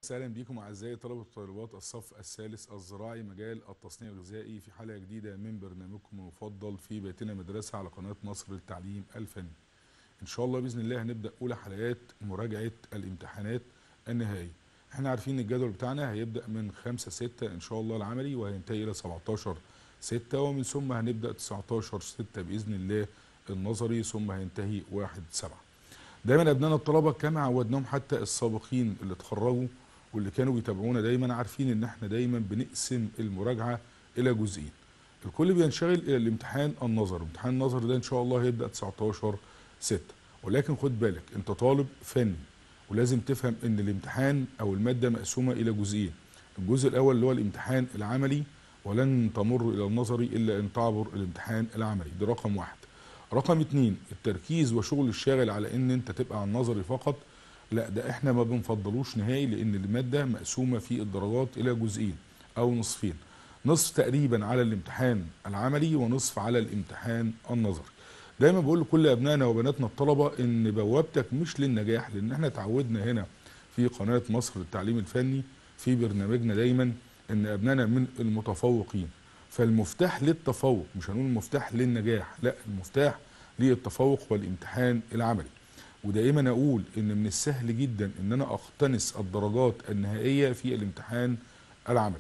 اهلا بكم اعزائي طلبه وطالبات الصف الثالث الزراعي مجال التصنيع الغذائي في حلقه جديده من برنامجكم المفضل في بيتنا مدرسه على قناه مصر للتعليم الفني. ان شاء الله باذن الله هنبدا اولى حلقات مراجعه الامتحانات النهائيه. احنا عارفين الجدول بتاعنا هيبدا من 5 6 ان شاء الله العملي وهينتهي الى 17 6 ومن ثم هنبدا 19 6 باذن الله النظري ثم هينتهي 1 7. دايما ابنائنا الطلبه كما عودناهم حتى السابقين اللي اتخرجوا واللي كانوا بيتابعونا دايما عارفين ان احنا دايما بنقسم المراجعه الى جزئين الكل بينشغل الى الامتحان النظري امتحان النظري ده ان شاء الله هيبدا 19 6 ولكن خد بالك انت طالب فني ولازم تفهم ان الامتحان او الماده مقسومه الى جزئين الجزء الاول اللي هو الامتحان العملي ولن تمر الى النظري الا ان تعبر الامتحان العملي ده رقم واحد رقم اتنين التركيز وشغل الشاغل على ان انت تبقى على النظري فقط لا ده احنا ما بنفضلوش نهائي لان الماده مقسومه في الدرجات الى جزئين او نصفين نصف تقريبا على الامتحان العملي ونصف على الامتحان النظري دايما بقول لكل ابنائنا وبناتنا الطلبه ان بوابتك مش للنجاح لان احنا اتعودنا هنا في قناه مصر للتعليم الفني في برنامجنا دايما ان ابنائنا من المتفوقين فالمفتاح للتفوق مش هنقول المفتاح للنجاح لا المفتاح للتفوق والامتحان العملي ودائما اقول ان من السهل جدا ان انا اقتنص الدرجات النهائيه في الامتحان العملي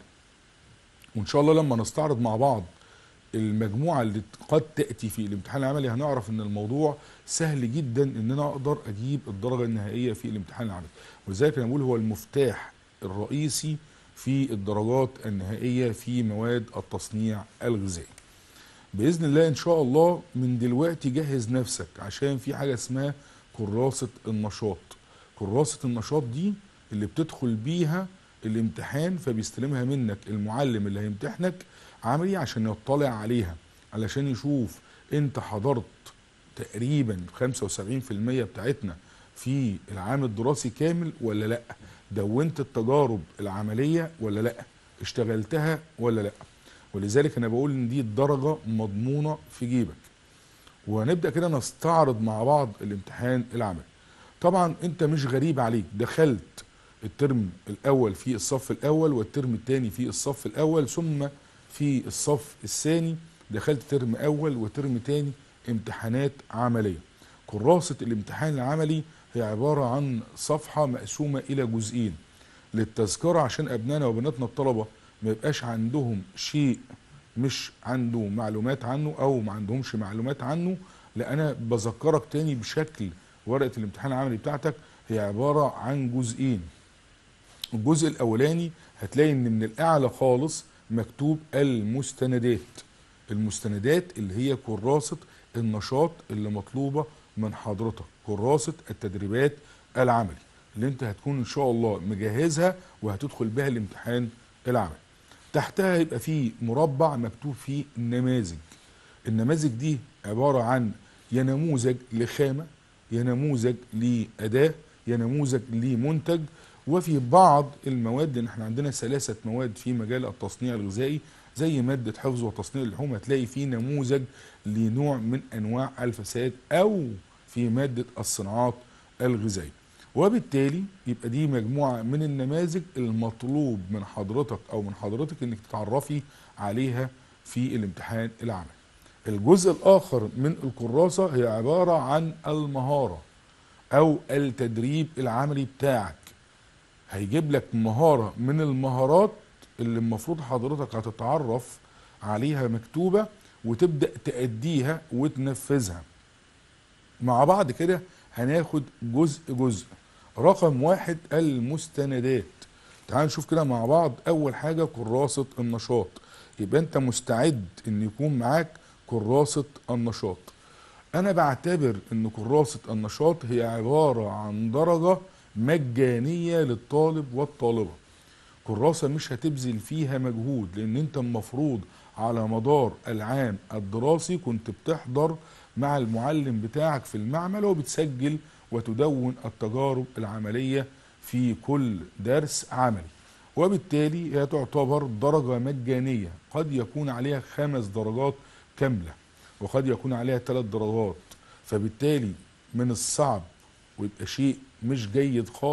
وان شاء الله لما نستعرض مع بعض المجموعه اللي قد تاتي في الامتحان العملي هنعرف ان الموضوع سهل جدا ان انا اقدر اجيب الدرجه النهائيه في الامتحان العملي ولذلك انا بقول هو المفتاح الرئيسي في الدرجات النهائيه في مواد التصنيع الغذائي باذن الله ان شاء الله من دلوقتي جهز نفسك عشان في حاجه اسمها كراسه النشاط كراسه النشاط دي اللي بتدخل بيها الامتحان فبيستلمها منك المعلم اللي هيمتحنك عملي عشان يطلع عليها علشان يشوف انت حضرت تقريبا 75% بتاعتنا في العام الدراسي كامل ولا لا دونت التجارب العمليه ولا لا اشتغلتها ولا لا ولذلك انا بقول ان دي الدرجه مضمونه في جيبك وهنبدا كده نستعرض مع بعض الامتحان العملي طبعا انت مش غريب عليك دخلت الترم الاول في الصف الاول والترم الثاني في الصف الاول ثم في الصف الثاني دخلت ترم اول وترم ثاني امتحانات عمليه كراسه الامتحان العملي هي عباره عن صفحه مقسومه الى جزئين للتذكره عشان ابنائنا وبناتنا الطلبه ما يبقاش عندهم شيء مش عنده معلومات عنه او ما عندهمش معلومات عنه لا انا بذكرك تاني بشكل ورقه الامتحان العملي بتاعتك هي عباره عن جزئين الجزء الاولاني هتلاقي ان من الاعلى خالص مكتوب المستندات المستندات اللي هي كراسه النشاط اللي مطلوبه من حضرتك كراسه التدريبات العملي اللي انت هتكون ان شاء الله مجهزها وهتدخل بها الامتحان العملي تحتها يبقى فيه مربع مكتوب فيه نماذج النماذج دي عبارة عن يا نموذج لخامة يا نموذج لأداة يا نموذج لمنتج وفي بعض المواد لان احنا عندنا ثلاثة مواد في مجال التصنيع الغذائي زي مادة حفظ وتصنيع اللحوم هتلاقي فيه نموذج لنوع من انواع الفساد او في مادة الصناعات الغذائية وبالتالي يبقى دي مجموعة من النماذج المطلوب من حضرتك أو من حضرتك إنك تتعرفي عليها في الامتحان العملي. الجزء الآخر من الكراسة هي عبارة عن المهارة أو التدريب العملي بتاعك. هيجيب لك مهارة من المهارات اللي المفروض حضرتك هتتعرف عليها مكتوبة وتبدأ تأديها وتنفذها. مع بعض كده هناخد جزء جزء. رقم واحد المستندات تعال نشوف كده مع بعض اول حاجة كراسة النشاط يبقى انت مستعد ان يكون معاك كراسة النشاط انا بعتبر ان كراسة النشاط هي عبارة عن درجة مجانية للطالب والطالبة كراسة مش هتبذل فيها مجهود لان انت المفروض على مدار العام الدراسي كنت بتحضر مع المعلم بتاعك في المعمل وبتسجل وتدون التجارب العملية في كل درس عملي وبالتالي هي تعتبر درجة مجانية قد يكون عليها خمس درجات كاملة وقد يكون عليها ثلاث درجات فبالتالي من الصعب ويبقى شيء مش جيد خالص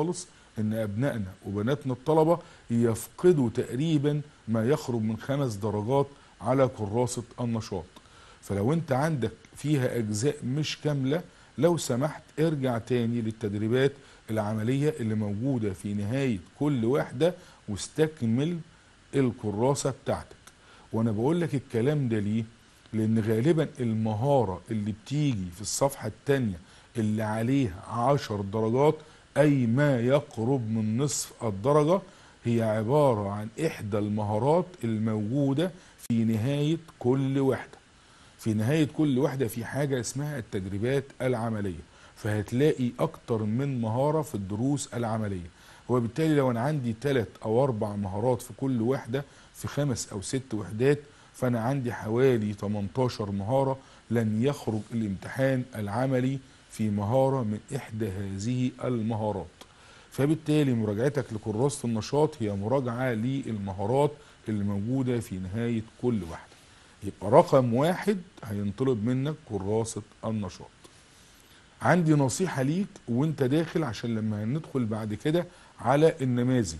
ان ابنائنا وبناتنا الطلبه يفقدوا تقريبا ما يقرب من خمس درجات على كراسه النشاط فلو انت عندك فيها اجزاء مش كامله لو سمحت ارجع تاني للتدريبات العمليه اللي موجوده في نهايه كل وحده واستكمل الكراسه بتاعتك وانا بقول لك الكلام ده ليه لان غالبا المهاره اللي بتيجي في الصفحه الثانيه اللي عليها عشر درجات اي ما يقرب من نصف الدرجه هي عباره عن احدى المهارات الموجوده في نهايه كل وحده في نهايه كل وحده في حاجه اسمها التدريبات العمليه فهتلاقي اكتر من مهاره في الدروس العمليه وبالتالي لو انا عندي ثلاث او اربع مهارات في كل وحده في خمس او ست وحدات فانا عندي حوالي 18 مهاره لن يخرج الامتحان العملي في مهاره من احدى هذه المهارات فبالتالي مراجعتك لكراسه النشاط هي مراجعه للمهارات اللي موجوده في نهايه كل واحده يبقى رقم واحد هينطلب منك كراسه النشاط عندي نصيحه ليك وانت داخل عشان لما هندخل بعد كده على النماذج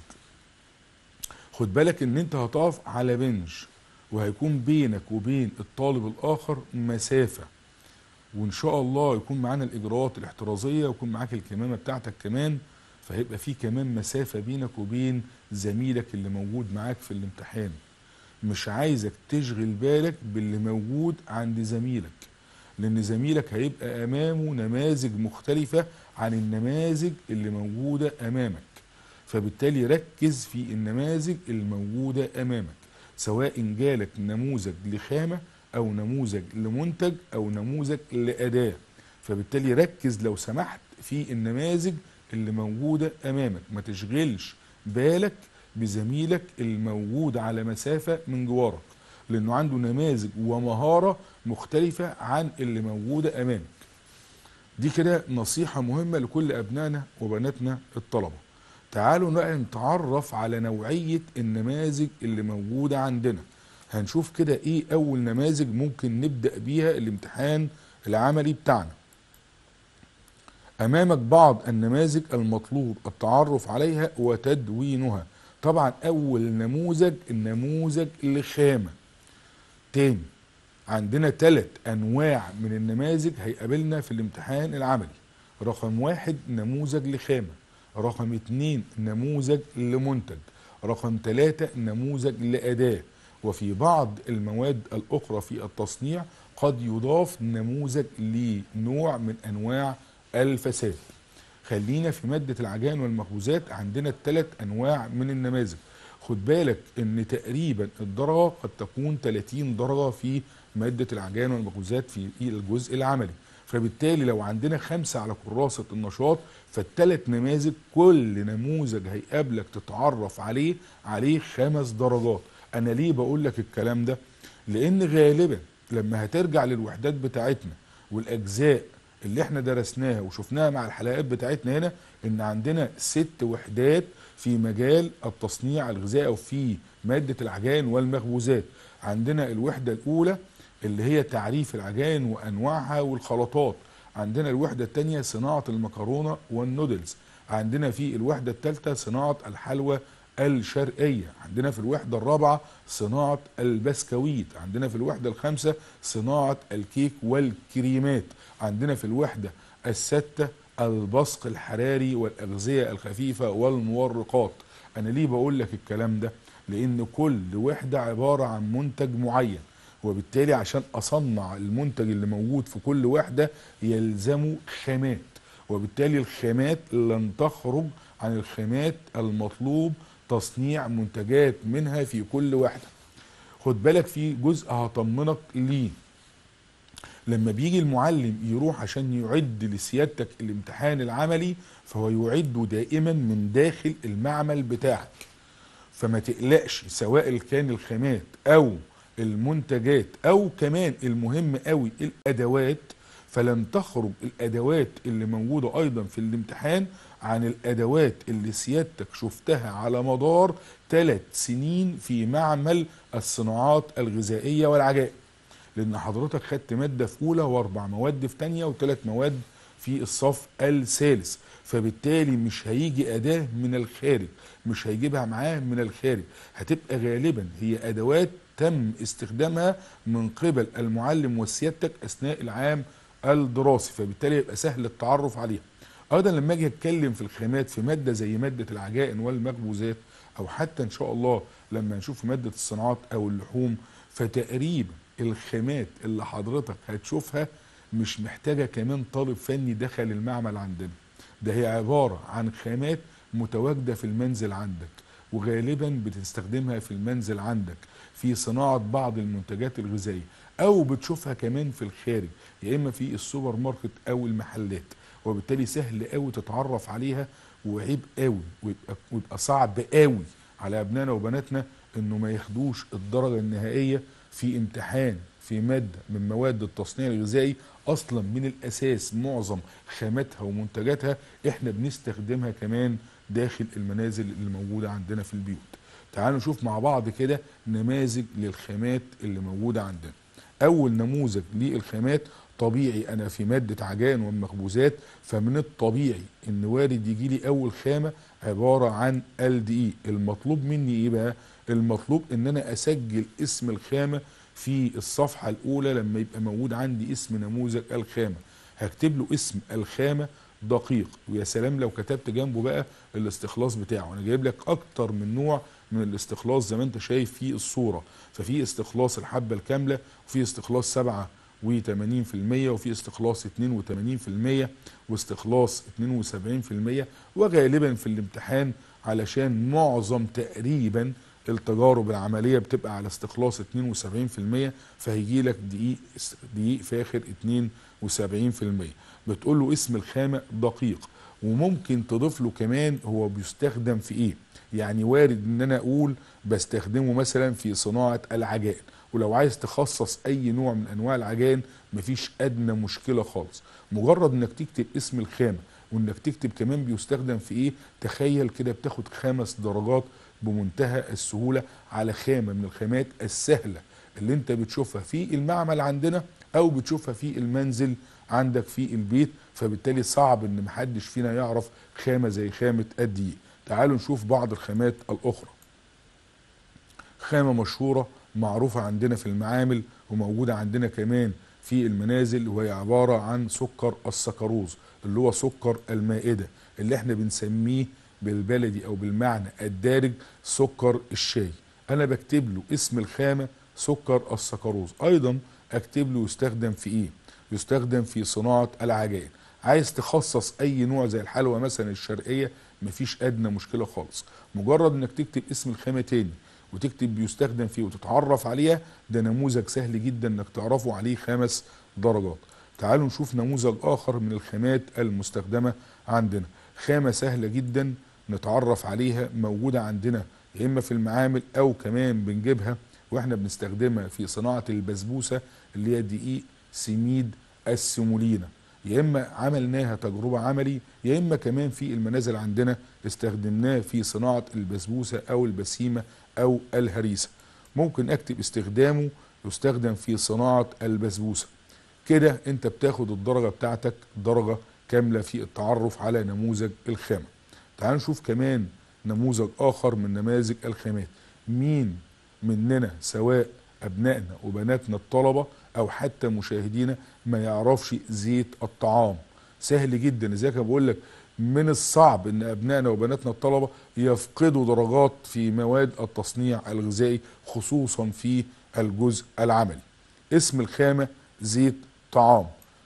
خد بالك ان انت هتقف على بنج وهيكون بينك وبين الطالب الاخر مسافه وان شاء الله يكون معانا الاجراءات الاحترازيه ويكون معاك الكمامه بتاعتك كمان فهيبقى في كمان مسافه بينك وبين زميلك اللي موجود معاك في الامتحان مش عايزك تشغل بالك باللي موجود عند زميلك لان زميلك هيبقى امامه نماذج مختلفه عن النماذج اللي موجوده امامك فبالتالي ركز في النماذج الموجوده امامك سواء جالك نموذج لخامه او نموذج لمنتج او نموذج لاداه فبالتالي ركز لو سمحت في النماذج اللي موجوده امامك ما تشغلش بالك بزميلك الموجود على مسافه من جوارك لانه عنده نماذج ومهاره مختلفه عن اللي موجوده امامك دي كده نصيحه مهمه لكل ابنائنا وبناتنا الطلبه تعالوا بقى نتعرف على نوعيه النماذج اللي موجوده عندنا هنشوف كده ايه اول نماذج ممكن نبدا بيها الامتحان العملي بتاعنا امامك بعض النماذج المطلوب التعرف عليها وتدوينها طبعا اول نموذج النموذج الخامه تاني عندنا ثلاث انواع من النماذج هيقابلنا في الامتحان العملي رقم واحد نموذج لخامه رقم اتنين نموذج لمنتج رقم ثلاثة نموذج لأداة وفي بعض المواد الأخرى في التصنيع قد يضاف نموذج لنوع من أنواع الفساد خلينا في مادة العجان والمخبوزات عندنا ثلاث أنواع من النماذج خد بالك ان تقريبا الدرجة قد تكون 30 درجة في مادة العجان والمخبوزات في الجزء العملي فبالتالي لو عندنا خمسة على كراسة النشاط فالثلاث نماذج كل نموذج هيقابلك تتعرف عليه عليه خمس درجات انا ليه بقول لك الكلام ده لان غالبا لما هترجع للوحدات بتاعتنا والاجزاء اللي احنا درسناها وشفناها مع الحلقات بتاعتنا هنا ان عندنا ست وحدات في مجال التصنيع الغذائي او في ماده العجان والمخبوزات عندنا الوحده الاولى اللي هي تعريف العجائن وانواعها والخلطات عندنا الوحده الثانيه صناعه المكرونه والنودلز عندنا في الوحده الثالثه صناعه الحلوى الشرقيه عندنا في الوحده الرابعه صناعه البسكويت عندنا في الوحده الخامسه صناعه الكيك والكريمات عندنا في الوحده السادسه البصق الحراري والاغذيه الخفيفه والمورقات انا ليه بقول لك الكلام ده لان كل وحده عباره عن منتج معين وبالتالي عشان اصنع المنتج اللي موجود في كل وحده يلزمه خامات وبالتالي الخامات لن تخرج عن الخامات المطلوب تصنيع منتجات منها في كل وحده خد بالك في جزء هطمنك ليه لما بيجي المعلم يروح عشان يعد لسيادتك الامتحان العملي فهو يعده دائما من داخل المعمل بتاعك فما تقلقش سواء كان الخامات او المنتجات او كمان المهم قوي الادوات فلن تخرج الادوات اللي موجوده ايضا في الامتحان عن الادوات اللي سيادتك شفتها على مدار ثلاث سنين في معمل الصناعات الغذائيه والعجائن لان حضرتك خدت ماده في اولى واربع مواد في ثانيه وثلاث مواد في الصف الثالث فبالتالي مش هيجي اداه من الخارج مش هيجيبها معاه من الخارج هتبقى غالبا هي ادوات تم استخدامها من قبل المعلم وسيادتك اثناء العام الدراسي فبالتالي يبقى سهل التعرف عليها ايضا لما اجي اتكلم في الخامات في ماده زي ماده العجائن والمخبوزات او حتى ان شاء الله لما نشوف ماده الصناعات او اللحوم فتقريبا الخامات اللي حضرتك هتشوفها مش محتاجه كمان طالب فني دخل المعمل عندنا ده هي عباره عن خامات متواجده في المنزل عندك وغالبا بتستخدمها في المنزل عندك في صناعه بعض المنتجات الغذائيه او بتشوفها كمان في الخارج يا اما في السوبر ماركت او المحلات وبالتالي سهل قوي تتعرف عليها وعيب قوي ويبقى, ويبقى صعب قوي على ابنائنا وبناتنا انه ما ياخدوش الدرجه النهائيه في امتحان في ماده من مواد التصنيع الغذائي اصلا من الاساس معظم خاماتها ومنتجاتها احنا بنستخدمها كمان داخل المنازل اللي موجوده عندنا في البيوت. تعالوا نشوف مع بعض كده نماذج للخامات اللي موجوده عندنا. اول نموذج للخامات طبيعي انا في ماده عجائن والمخبوزات فمن الطبيعي ان وارد يجي لي اول خامه عباره عن الدقيق المطلوب مني ايه بقى المطلوب ان انا اسجل اسم الخامه في الصفحه الاولى لما يبقى موجود عندي اسم نموذج الخامه هكتب له اسم الخامه دقيق ويا سلام لو كتبت جنبه بقى الاستخلاص بتاعه انا جايب لك اكتر من نوع من الاستخلاص زي ما انت شايف في الصوره ففي استخلاص الحبه الكامله وفي استخلاص 7 و80% وفي استخلاص 82% واستخلاص 72% وغالبا في الامتحان علشان معظم تقريبا التجارب العمليه بتبقى على استخلاص 72% فهيجي لك دقيق دقيق فاخر 72% بتقول له اسم الخامه دقيق وممكن تضيف له كمان هو بيستخدم في ايه يعني وارد ان انا اقول بستخدمه مثلا في صناعه العجائن ولو عايز تخصص اي نوع من انواع العجائن مفيش ادنى مشكله خالص مجرد انك تكتب اسم الخامه وانك تكتب كمان بيستخدم في ايه تخيل كده بتاخد خمس درجات بمنتهى السهوله على خامه من الخامات السهله اللي انت بتشوفها في المعمل عندنا او بتشوفها في المنزل عندك في البيت فبالتالي صعب ان محدش فينا يعرف خامه زي خامه الدقيق تعالوا نشوف بعض الخامات الاخرى خامه مشهوره معروفه عندنا في المعامل وموجوده عندنا كمان في المنازل وهي عباره عن سكر السكروز اللي هو سكر المائده اللي احنا بنسميه بالبلدي او بالمعنى الدارج سكر الشاي انا بكتب له اسم الخامه سكر السكروز ايضا اكتب له يستخدم في ايه يستخدم في صناعه العجائن عايز تخصص اي نوع زي الحلوى مثلا الشرقيه مفيش ادنى مشكله خالص مجرد انك تكتب اسم الخامه تاني وتكتب بيستخدم فيه وتتعرف عليها ده نموذج سهل جدا انك تعرفه عليه خمس درجات تعالوا نشوف نموذج اخر من الخامات المستخدمه عندنا خامه سهله جدا نتعرف عليها موجوده عندنا يا اما في المعامل او كمان بنجيبها واحنا بنستخدمها في صناعه البسبوسه اللي هي دقيق سميد السمولينا يا اما عملناها تجربه عملي يا اما كمان في المنازل عندنا استخدمناه في صناعه البسبوسه او البسيمه او الهريسه ممكن اكتب استخدامه يستخدم في صناعه البسبوسه كده انت بتاخد الدرجه بتاعتك درجه كامله في التعرف على نموذج الخامه تعال نشوف كمان نموذج اخر من نماذج الخامات مين مننا سواء ابنائنا وبناتنا الطلبه او حتى مشاهدينا ما يعرفش زيت الطعام سهل جدا لذلك انا بقول لك من الصعب ان ابنائنا وبناتنا الطلبه يفقدوا درجات في مواد التصنيع الغذائي خصوصا في الجزء العملي اسم الخامه زيت طعام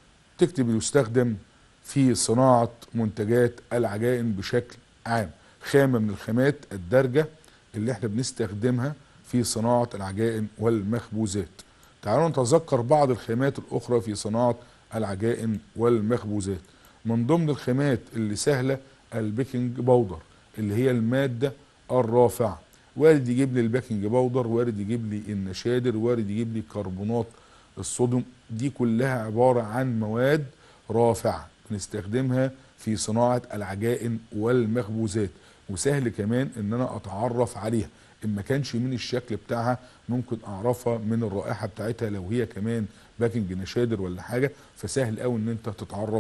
تكتب يستخدم في صناعه منتجات العجائن بشكل عام خامه من الخامات الدارجه اللي احنا بنستخدمها في صناعه العجائن والمخبوزات تعالوا نتذكر بعض الخامات الاخرى في صناعه العجائن والمخبوزات من ضمن الخامات اللي سهله البيكنج باودر اللي هي الماده الرافعه وارد يجيب لي البيكنج باودر وارد يجيب لي النشادر وارد يجيب لي كربونات الصوديوم دي كلها عباره عن مواد رافعه بنستخدمها في صناعه العجائن والمخبوزات وسهل كمان ان انا اتعرف عليها ان ما كانش من الشكل بتاعها ممكن اعرفها من الرائحه بتاعتها لو هي كمان باكنج نشادر ولا حاجه فسهل قوي ان انت تتعرف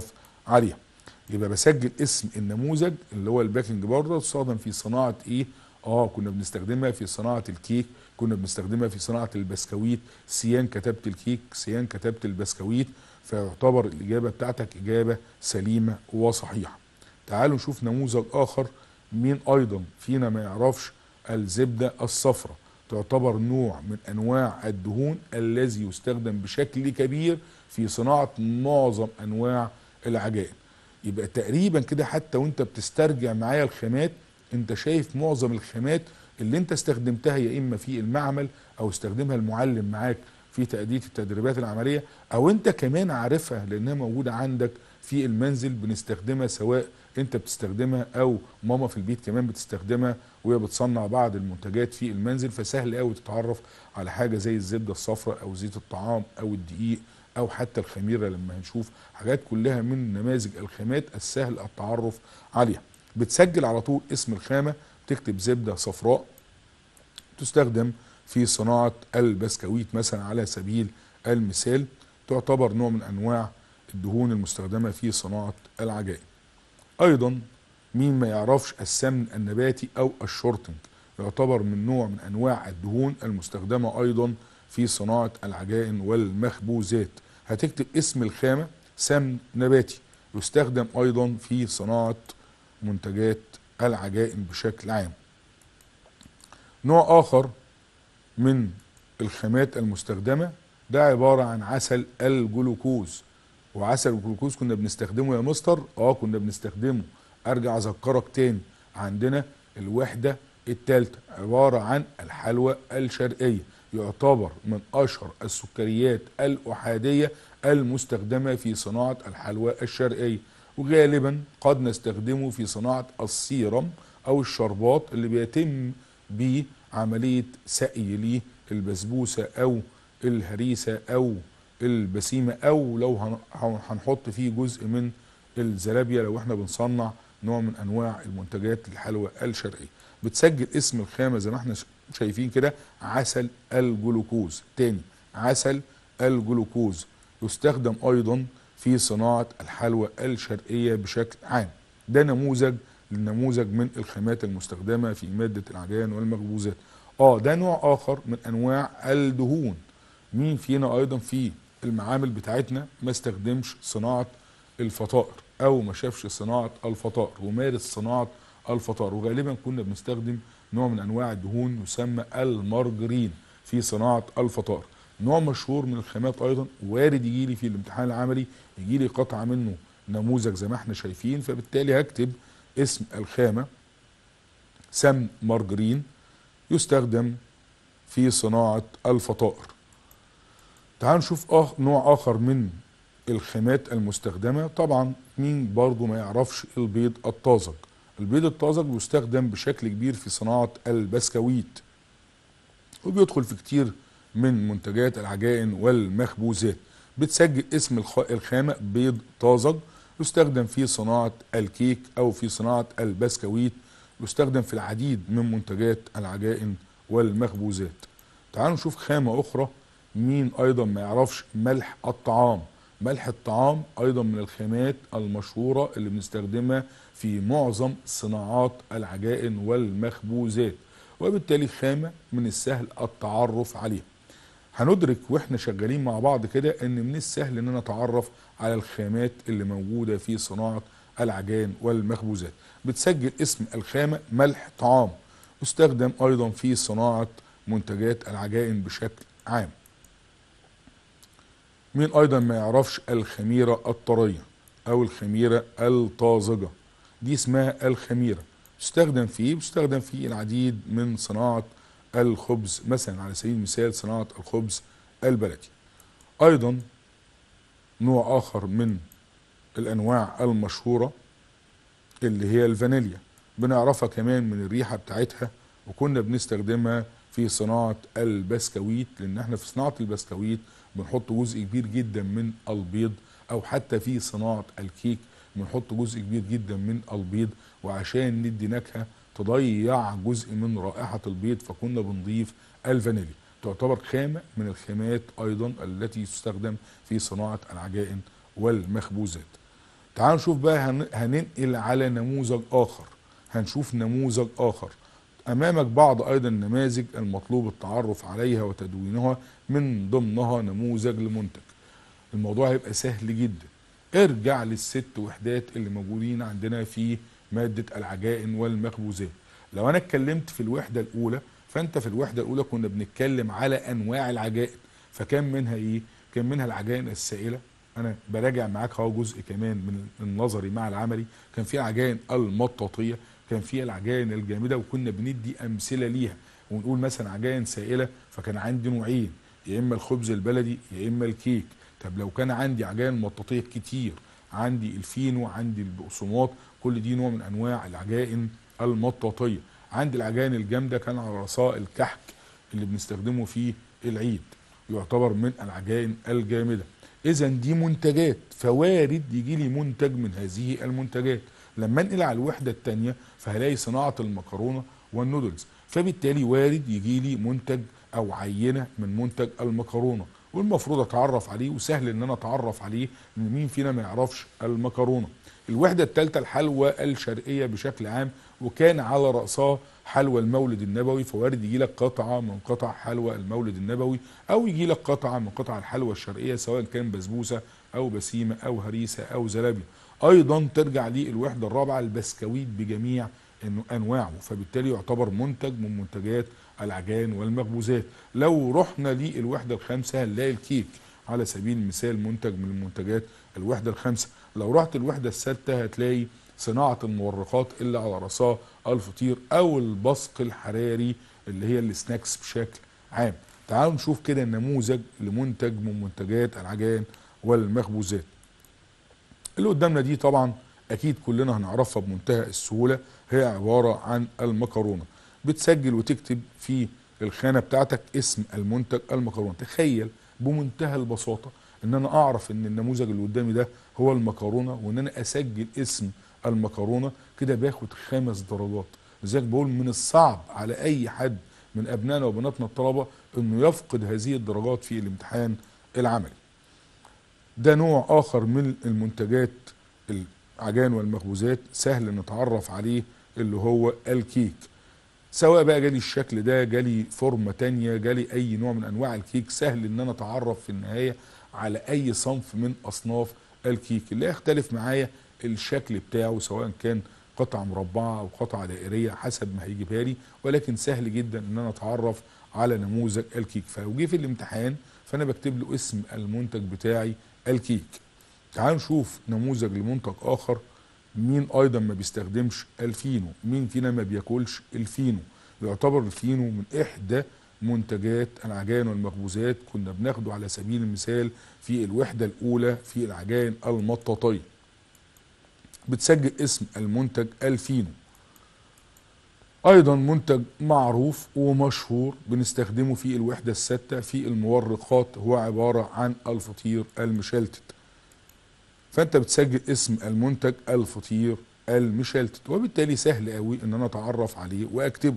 عليها يبقى بسجل اسم النموذج اللي هو الباكنج باودر تستخدم في صناعه ايه اه كنا بنستخدمها في صناعه الكيك كنا بنستخدمها في صناعه البسكويت سيان كتبت الكيك سيان كتبت البسكويت فيعتبر الاجابه بتاعتك اجابه سليمه وصحيحه تعالوا نشوف نموذج اخر مين ايضا فينا ما يعرفش الزبده الصفراء تعتبر نوع من انواع الدهون الذي يستخدم بشكل كبير في صناعه معظم انواع العجائن يبقى تقريبا كده حتى وانت بتسترجع معايا الخامات انت شايف معظم الخامات اللي انت استخدمتها يا اما في المعمل او استخدمها المعلم معاك في تأدية التدريبات العملية او انت كمان عارفها لانها موجودة عندك في المنزل بنستخدمها سواء انت بتستخدمها او ماما في البيت كمان بتستخدمها وهي بتصنع بعض المنتجات في المنزل فسهل قوي تتعرف على حاجة زي الزبدة الصفراء او زيت الطعام او الدقيق او حتى الخميرة لما هنشوف حاجات كلها من نماذج الخامات السهل التعرف عليها بتسجل على طول اسم الخامة تكتب زبدة صفراء تستخدم في صناعة البسكويت مثلا على سبيل المثال تعتبر نوع من أنواع الدهون المستخدمة في صناعة العجائن أيضا مين ما يعرفش السمن النباتي أو الشورتنج يعتبر من نوع من أنواع الدهون المستخدمة أيضا في صناعة العجائن والمخبوزات هتكتب اسم الخامة سمن نباتي يستخدم أيضا في صناعة منتجات العجائن بشكل عام نوع آخر من الخامات المستخدمة ده عبارة عن عسل الجلوكوز وعسل الجلوكوز كنا بنستخدمه يا مستر اه كنا بنستخدمه ارجع اذكرك تاني عندنا الوحدة الثالثة عبارة عن الحلوى الشرقية يعتبر من اشهر السكريات الاحادية المستخدمة في صناعة الحلوى الشرقية وغالبا قد نستخدمه في صناعة السيرم او الشربات اللي بيتم بعملية سقي ليه البسبوسة او الهريسة او البسيمة او لو هنحط فيه جزء من الزلابية لو احنا بنصنع نوع من انواع المنتجات الحلوى الشرقية بتسجل اسم الخامة زي ما احنا شايفين كده عسل الجلوكوز تاني عسل الجلوكوز يستخدم ايضا في صناعة الحلوى الشرقية بشكل عام ده نموذج للنموذج من الخامات المستخدمة في مادة العجان والمخبوزات اه ده نوع اخر من انواع الدهون مين فينا ايضا في المعامل بتاعتنا ما استخدمش صناعة الفطائر او ما شافش صناعة الفطائر ومارس صناعة الفطائر وغالبا كنا بنستخدم نوع من انواع الدهون يسمى المارجرين في صناعة الفطائر نوع مشهور من الخامات ايضا وارد يجي لي في الامتحان العملي يجي لي قطعة منه نموذج زي ما احنا شايفين فبالتالي هكتب اسم الخامة سمن مارجرين يستخدم في صناعة الفطائر تعالوا نشوف آخ نوع آخر من الخامات المستخدمة طبعا مين برضو ما يعرفش البيض الطازج البيض الطازج بيستخدم بشكل كبير في صناعة البسكويت وبيدخل في كتير من منتجات العجائن والمخبوزات بتسجل اسم الخامة بيض طازج يستخدم في صناعة الكيك أو في صناعة البسكويت يستخدم في العديد من منتجات العجائن والمخبوزات تعالوا نشوف خامة أخرى مين أيضا ما يعرفش ملح الطعام ملح الطعام أيضا من الخامات المشهورة اللي بنستخدمها في معظم صناعات العجائن والمخبوزات وبالتالي خامة من السهل التعرف عليها هندرك واحنا شغالين مع بعض كده ان من السهل ان انا اتعرف على الخامات اللي موجودة في صناعة العجائن والمخبوزات بتسجل اسم الخامة ملح طعام يستخدم ايضا في صناعة منتجات العجائن بشكل عام مين ايضا ما يعرفش الخميرة الطرية او الخميرة الطازجة دي اسمها الخميرة تستخدم في بتستخدم في العديد من صناعة الخبز مثلا على سبيل المثال صناعة الخبز البلدي ايضا نوع اخر من الانواع المشهورة اللي هي الفانيليا بنعرفها كمان من الريحة بتاعتها وكنا بنستخدمها في صناعة البسكويت لان احنا في صناعة البسكويت بنحط جزء كبير جدا من البيض او حتى في صناعة الكيك بنحط جزء كبير جدا من البيض وعشان ندي نكهة تضيع جزء من رائحة البيض فكنا بنضيف الفانيليا تعتبر خامة من الخامات ايضا التي تستخدم في صناعة العجائن والمخبوزات تعالوا نشوف بقى هن- هننقل على نموذج اخر هنشوف نموذج اخر امامك بعض ايضا النماذج المطلوب التعرف عليها وتدوينها من ضمنها نموذج لمنتج الموضوع هيبقى سهل جدا ارجع للست وحدات اللي موجودين عندنا في مادة العجائن والمخبوزات لو انا اتكلمت في الوحدة الاولى فانت في الوحدة الاولى كنا بنتكلم على انواع العجائن فكان منها ايه كان منها العجائن السائلة انا براجع معاك اهو جزء كمان من النظري مع العملي كان في العجائن المطاطية كان في العجائن الجامدة وكنا بندي امثلة ليها ونقول مثلا عجائن سائلة فكان عندي نوعين يا اما الخبز البلدي يا اما الكيك طب لو كان عندي عجائن مطاطيه كتير عندي الفينو عندي البقسماط كل دي نوع من انواع العجائن المطاطيه عندي العجائن الجامده كان على راسها الكحك اللي بنستخدمه في العيد يعتبر من العجائن الجامده اذا دي منتجات فوارد يجي لي منتج من هذه المنتجات لما انقل على الوحده الثانيه فهلاقي صناعه المكرونه والنودلز فبالتالي وارد يجي لي منتج او عينه من منتج المكرونه والمفروض اتعرف عليه وسهل ان انا اتعرف عليه ان مين فينا ما يعرفش المكرونه الوحده الثالثه الحلوى الشرقيه بشكل عام وكان على راسها حلوى المولد النبوي فوارد يجي لك قطعه من قطع حلوى المولد النبوي او يجي لك قطعه من قطع الحلوى الشرقيه سواء كان بسبوسه او بسيمه او هريسه او زلابيه ايضا ترجع لي الوحده الرابعه البسكويت بجميع إنه انواعه فبالتالي يعتبر منتج من منتجات العجائن والمخبوزات لو رحنا للوحده الخامسه هنلاقي الكيك على سبيل المثال منتج من منتجات الوحده الخامسه لو رحت الوحده السادسه هتلاقي صناعه المورقات اللي على راسها الفطير او البصق الحراري اللي هي السناكس بشكل عام تعالوا نشوف كده نموذج لمنتج من منتجات العجائن والمخبوزات اللي قدامنا دي طبعا اكيد كلنا هنعرفها بمنتهى السهوله هي عباره عن المكرونه بتسجل وتكتب في الخانه بتاعتك اسم المنتج المكرونه تخيل بمنتهى البساطه ان انا اعرف ان النموذج اللي قدامي ده هو المكرونه وان انا اسجل اسم المكرونه كده باخد خمس درجات لذلك بقول من الصعب على اي حد من ابنائنا وبناتنا الطلبه انه يفقد هذه الدرجات في الامتحان العملي ده نوع اخر من المنتجات العجائن والمخبوزات سهل نتعرف عليه اللي هو الكيك سواء بقى جالي الشكل ده جالي فورمه تانية جالي اي نوع من انواع الكيك سهل ان انا اتعرف في النهايه على اي صنف من اصناف الكيك اللي يختلف معايا الشكل بتاعه سواء كان قطعه مربعه او قطعه دائريه حسب ما هيجيبها لي ولكن سهل جدا ان انا اتعرف على نموذج الكيك فلو جه في الامتحان فانا بكتب له اسم المنتج بتاعي الكيك تعالوا نشوف نموذج لمنتج اخر مين ايضا ما بيستخدمش الفينو مين فينا ما بياكلش الفينو يعتبر الفينو من احدى منتجات العجائن والمخبوزات كنا بناخده على سبيل المثال في الوحدة الاولى في العجائن المطاطية بتسجل اسم المنتج الفينو ايضا منتج معروف ومشهور بنستخدمه في الوحدة السادسة في المورقات هو عبارة عن الفطير المشلتت فانت بتسجل اسم المنتج الفطير المشلتت وبالتالي سهل قوي ان انا اتعرف عليه واكتبه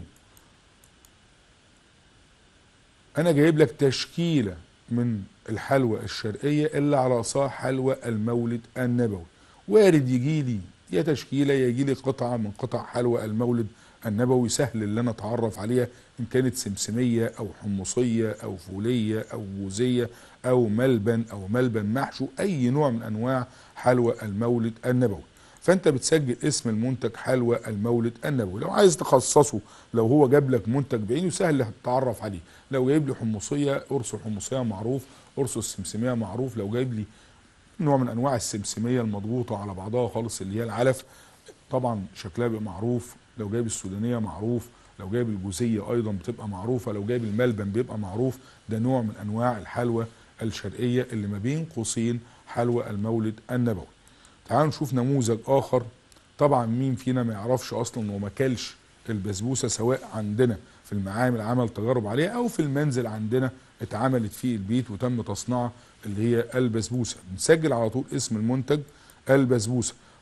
انا جايب لك تشكيله من الحلوى الشرقيه اللي على راسها حلوى المولد النبوي وارد يجي لي يا تشكيله يا يجي لي قطعه من قطع حلوى المولد النبوي سهل اللي انا اتعرف عليها ان كانت سمسميه او حمصيه او فوليه او جوزيه او ملبن او ملبن محشو اي نوع من انواع حلوى المولد النبوي فانت بتسجل اسم المنتج حلوى المولد النبوي لو عايز تخصصه لو هو جاب لك منتج بعينه سهل هتتعرف عليه لو جايب لي حمصيه قرص الحمصيه معروف قرص السمسميه معروف لو جايب لي نوع من انواع السمسميه المضغوطه على بعضها خالص اللي هي العلف طبعا شكلها بيبقى معروف لو جايب السودانيه معروف لو جايب الجوزيه ايضا بتبقى معروفه لو جايب الملبن بيبقى معروف ده نوع من انواع الحلوى الشرقيه اللي ما بين قوسين حلوى المولد النبوي تعالوا نشوف نموذج اخر طبعا مين فينا ما يعرفش اصلا وما كلش البسبوسه سواء عندنا في المعامل عمل تجارب عليها او في المنزل عندنا اتعملت في البيت وتم تصنيعها اللي هي البسبوسه بنسجل على طول اسم المنتج البسبوسه